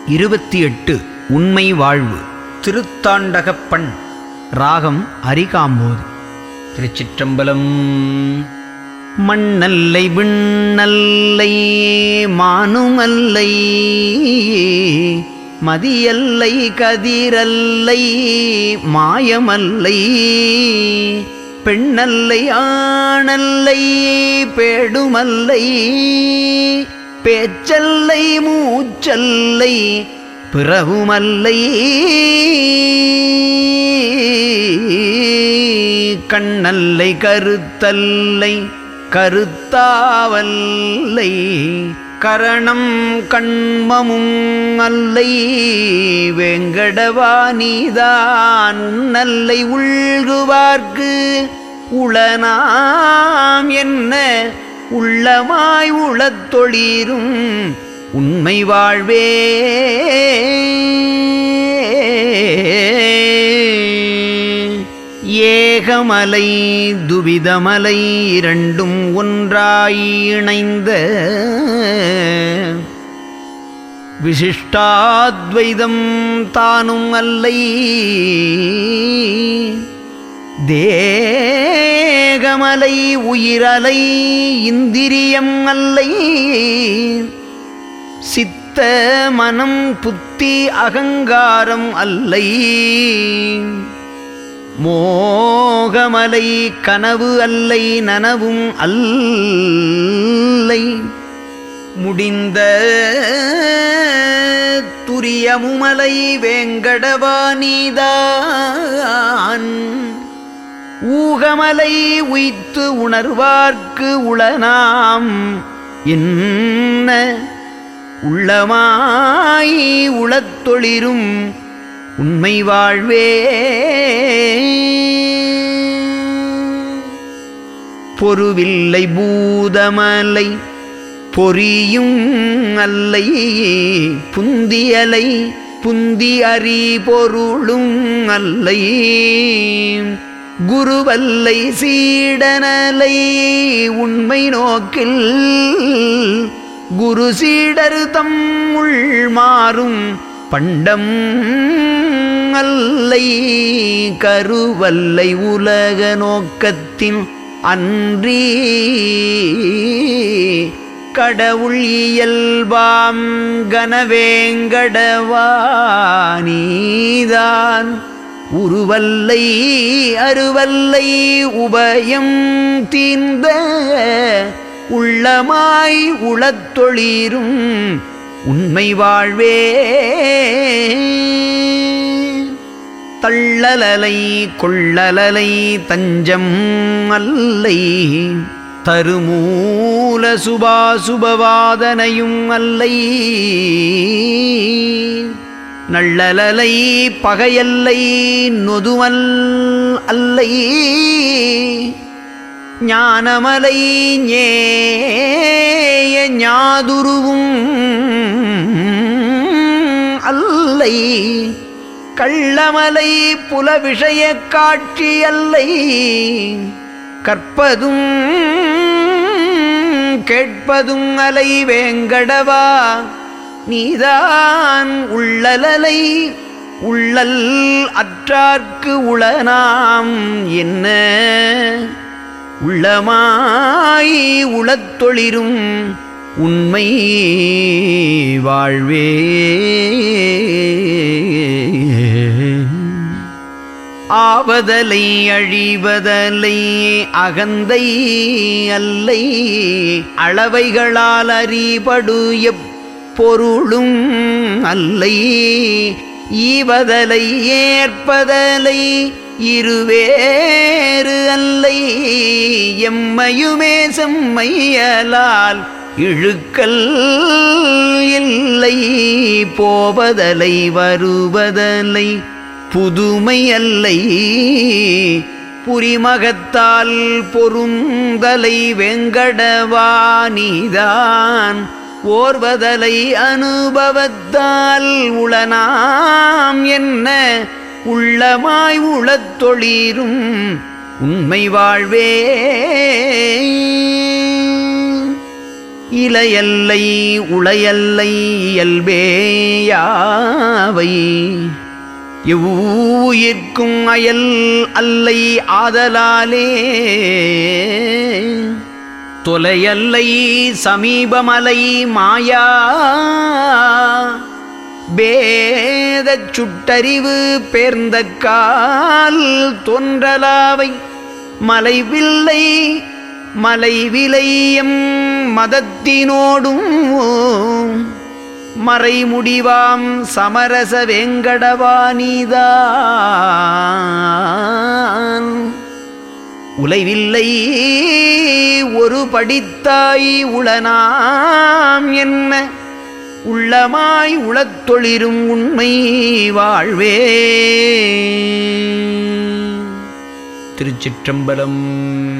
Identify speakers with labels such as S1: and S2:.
S1: இருபத்தி எட்டு உண்மை வாழ்வு திருத்தாண்டகப்பண் ராகம் அரிகாம்போது திருச்சிற்றம்பலம் மண்ணல்லை விண்ணல்லை மானுமல்லை மதியல்லை கதிரல்லை மாயமல்லை பெண்ணல்லை ஆணல்லை பேடுமல்லை பேச்சல்லை மூச்சல்லை பிறவுமல்லை கண்ணல்லை கருத்தல்லை கருத்தாவல்லை கரணம் கண்மமும் அல்லை வெங்கடவா நீதான் உன்னல்லை உள்குவார்க்கு உளனாம் என்ன உள்ளமாய் உளத்தொழிரும் உண்மை வாழ்வே ஏகமலை துவிதமலை இரண்டும் ஒன்றாய் இணைந்த விசிஷ்டாத்வைதம் தானும் அல்லை தேகமலை உயிரலை இந்திரியம் அல்லை சித்த மனம் புத்தி அகங்காரம் அல்லை மோகமலை கனவு அல்லை நனவும் அல்லை முடிந்த துரியமுமலை வேங்கடவானிதான் ஊகமலை உய்த்து உணர்வார்க்கு உளனாம் என்ன உள்ளமாய் உளத்தொளிரும் உண்மை வாழ்வே பொருவில்லை பூதமலை பொறியும் அல்லை புந்தியலை புந்தி அறி பொருளும் அல்லை குருவல்லை சீடனலை உண்மை நோக்கில் குரு சீடர் தம் உள் மாறும் பண்டம் அல்லை கருவல்லை உலக நோக்கத்தின் அன்றி கடவுள் இயல்பாம் கனவேங்கடவானீதான் உருவல்லை அருவல்லை உபயம் தீர்ந்த உள்ளமாய் உளத்தொழிரும் உண்மை வாழ்வே தள்ளலலை கொள்ளலலை தஞ்சம் அல்லை தருமூல சுபாசுபவாதனையும் அல்லை நள்ளலலை பகையல்லை நொதுமல் அல்லை ஞானமலை ஞேய ஞாதுருவும் அல்லை கள்ளமலை புல விஷய காட்சி அல்லை கற்பதும் கேட்பதும் அலை வேங்கடவா நீதான் உள்ளலலை உள்ளல் அற்றார்க்கு உளனாம் என்ன உள்ளமாய் உளத்தொளிரும் உண்மை வாழ்வே ஆவதலை அழிவதலை அகந்தை அல்லை அளவைகளால் அறிபடு எப்பொருளும் அல்லை ஈவதலை ஏற்பதலை இருவேறு அல்லை எம்மையுமே செம்மையலால் இழுக்கல் இல்லை போவதலை வருவதலை புதுமை அல்லை புரிமகத்தால் பொருந்தலை வெங்கடவானிதான் ஓர்வதலை அனுபவத்தால் உளனாம் என்ன உள்ளமாய் உளத்தொழிரும் உண்மை வாழ்வே இலையல்லை உளையல்லை இயல்பேயாவை எவ்வுயிர்க்கும் அயல் அல்லை ஆதலாலே தொலையல்லை சமீபமலை மாயா பேதச் சுட்டறிவு பேர்ந்த கால் தோன்றலாவை மலைவில்லை மலைவிலையம் மதத்தினோடும் மறைமுடிவாம் சமரச வேங்கடவானிதான் உலைவில்லை ஒரு படித்தாய் உளனாம் என்ன உள்ளமாய் உளத்தொளிரும் உண்மை வாழ்வே திருச்சிற்றம்பலம்